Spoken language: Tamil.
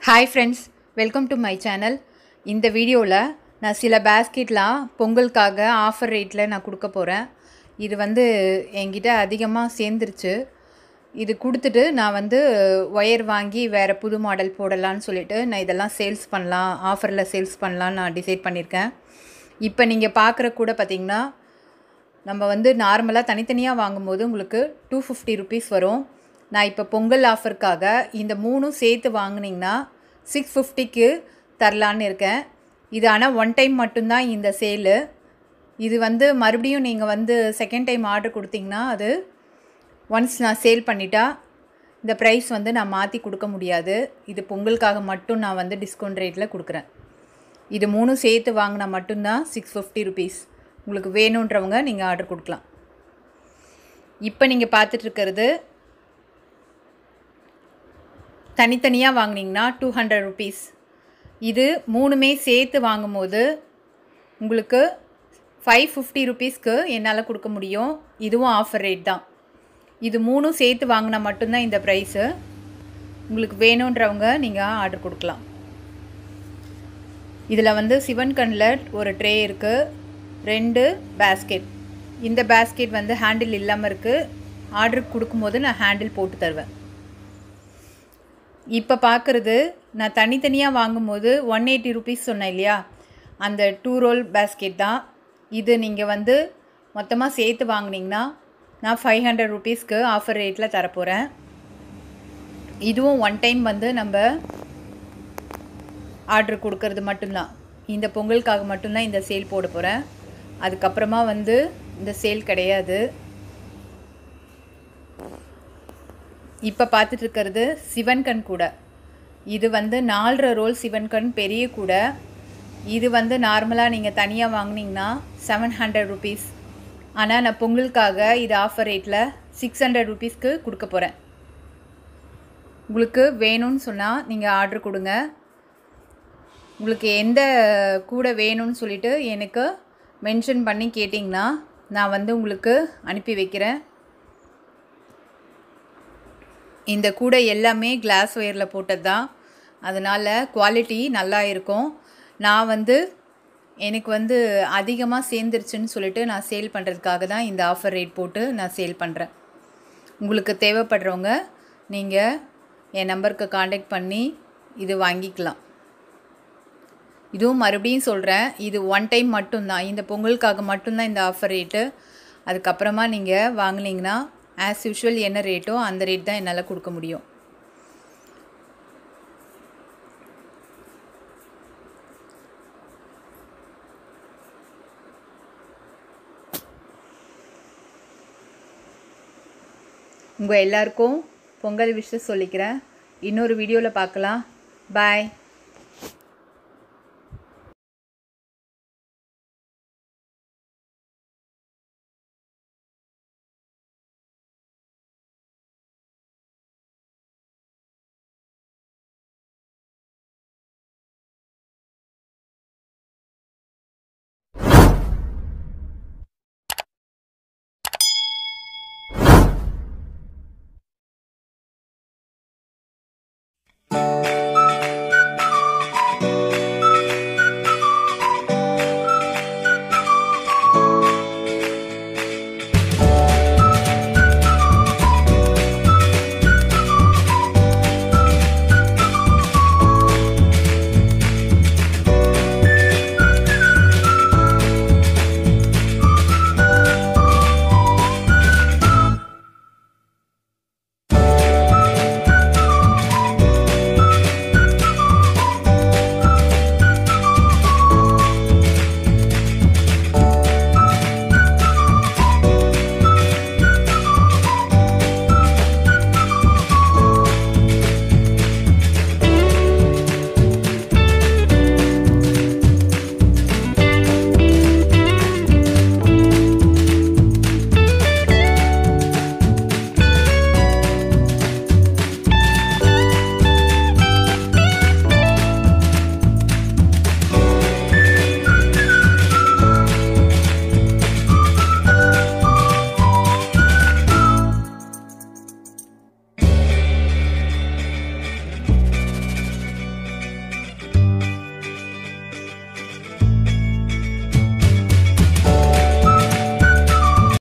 Hi friends welcome to my channel இந்த வீடியோவில் நான் சில பேஸ்கெட்லாம் பொங்கலுக்காக ஆஃபர் ரேட்டில் நான் கொடுக்க போகிறேன் இது வந்து என்கிட்ட அதிகமாக சேர்ந்துருச்சு இது கொடுத்துட்டு நான் வந்து ஒயர் வாங்கி வேறு புது மாடல் போடலான்னு சொல்லிட்டு நான் இதெல்லாம் சேல்ஸ் பண்ணலாம் ஆஃபரில் சேல்ஸ் பண்ணலான்னு நான் டிசைட் பண்ணியிருக்கேன் இப்போ நீங்கள் பார்க்குற கூட பார்த்தீங்கன்னா நம்ம வந்து நார்மலாக தனித்தனியாக வாங்கும்போது உங்களுக்கு டூ ஃபிஃப்டி ருபீஸ் வரும் நான் இப்போ பொங்கல் ஆஃபருக்காக இந்த மூணும் சேர்த்து வாங்குனீங்கன்னா சிக்ஸ் ஃபிஃப்டிக்கு தரலான்னு இருக்கேன் இது ஆனால் ஒன் டைம் மட்டும்தான் இந்த சேலு இது வந்து மறுபடியும் நீங்கள் வந்து செகண்ட் டைம் ஆர்டர் கொடுத்தீங்கன்னா அது ஒன்ஸ் நான் சேல் பண்ணிட்டா இந்த ப்ரைஸ் வந்து நான் மாற்றி கொடுக்க முடியாது இது பொங்கலுக்காக மட்டும் நான் வந்து டிஸ்கவுண்ட் ரேட்டில் கொடுக்குறேன் இது மூணும் சேர்த்து வாங்கினா மட்டும்தான் சிக்ஸ் ஃபிஃப்டி ருபீஸ் உங்களுக்கு வேணுன்றவங்க நீங்கள் ஆர்டர் கொடுக்கலாம் இப்போ நீங்கள் பார்த்துட்ருக்கிறது தனித்தனியாக வாங்கினீங்கன்னா டூ ஹண்ட்ரட் ருபீஸ் இது மூணுமே சேர்த்து வாங்கும்போது உங்களுக்கு ஃபைவ் ஃபிஃப்டி ருபீஸ்க்கு என்னால் கொடுக்க முடியும் இதுவும் ஆஃபர் ரேட் தான் இது மூணும் சேர்த்து வாங்கினா மட்டும்தான் இந்த ப்ரைஸு உங்களுக்கு வேணுன்றவங்க நீங்கள் ஆர்டர் கொடுக்கலாம் இதில் வந்து சிவன் கண்ணில் ஒரு ட்ரே இருக்குது ரெண்டு பேஸ்கெட் இந்த பேஸ்கெட் வந்து ஹேண்டில் இல்லாமல் இருக்குது ஆர்டர் கொடுக்கும்போது நான் ஹேண்டில் போட்டு தருவேன் இப்போ பார்க்குறது நான் தனித்தனியாக வாங்கும்போது ஒன் எயிட்டி ருபீஸ் சொன்னேன் இல்லையா அந்த டூ ரோல் பேஸ்கெட் தான் இது நீங்கள் வந்து மொத்தமாக சேர்த்து வாங்கினீங்கன்னா நான் ஃபைவ் ஹண்ட்ரட் ருபீஸ்க்கு ஆஃபர் ரேட்டில் தரப்போகிறேன் இதுவும் ஒன் டைம் வந்து நம்ம ஆர்டர் கொடுக்கறது மட்டும்தான் இந்த பொங்கலுக்காக மட்டும்தான் இந்த சேல் போட போகிறேன் அதுக்கப்புறமா வந்து இந்த சேல் கிடையாது இப்போ பார்த்துட்டு இருக்கிறது சிவன்கண் கூட இது வந்து நாலரை ரோல் சிவன்கண் பெரிய கூட இது வந்து நார்மலாக நீங்கள் தனியாக வாங்கினீங்கன்னா செவன் ஹண்ட்ரட் ருபீஸ் ஆனால் நான் பொங்கலுக்காக இது ஆஃபர் ரேட்டில் சிக்ஸ் ஹண்ட்ரட் ருபீஸ்க்கு கொடுக்க போகிறேன் உங்களுக்கு வேணும்னு சொன்னால் நீங்கள் ஆர்டர் கொடுங்க உங்களுக்கு எந்த கூட வேணும்னு சொல்லிட்டு எனக்கு மென்ஷன் பண்ணி கேட்டிங்கன்னா நான் வந்து உங்களுக்கு அனுப்பி வைக்கிறேன் இந்த கூடை எல்லாமே கிளாஸ் ஒயரில் போட்டது தான் அதனால் குவாலிட்டி நல்லா இருக்கும் நான் வந்து எனக்கு வந்து அதிகமாக சேர்ந்துருச்சுன்னு சொல்லிட்டு நான் சேல் பண்ணுறதுக்காக தான் இந்த ஆஃபர் ரேட் போட்டு நான் சேல் பண்ணுறேன் உங்களுக்கு தேவைப்படுறவங்க நீங்கள் என் நம்பருக்கு காண்டாக்ட் பண்ணி இது வாங்கிக்கலாம் இதுவும் மறுபடியும் சொல்கிறேன் இது ஒன் டைம் மட்டும்தான் இந்த பொங்கலுக்காக மட்டும்தான் இந்த ஆஃபர் ரேட்டு அதுக்கப்புறமா நீங்கள் வாங்கினீங்கன்னா ஆஸ் யூஷுவல் என்ன ரேட்டோ அந்த ரேட் தான் என்னால் கொடுக்க முடியும் உங்கள் எல்லாருக்கும் பொங்கல் விஷயம் சொல்லிக்கிறேன் இன்னொரு வீடியோவில் பார்க்கலாம் பாய் Thank you.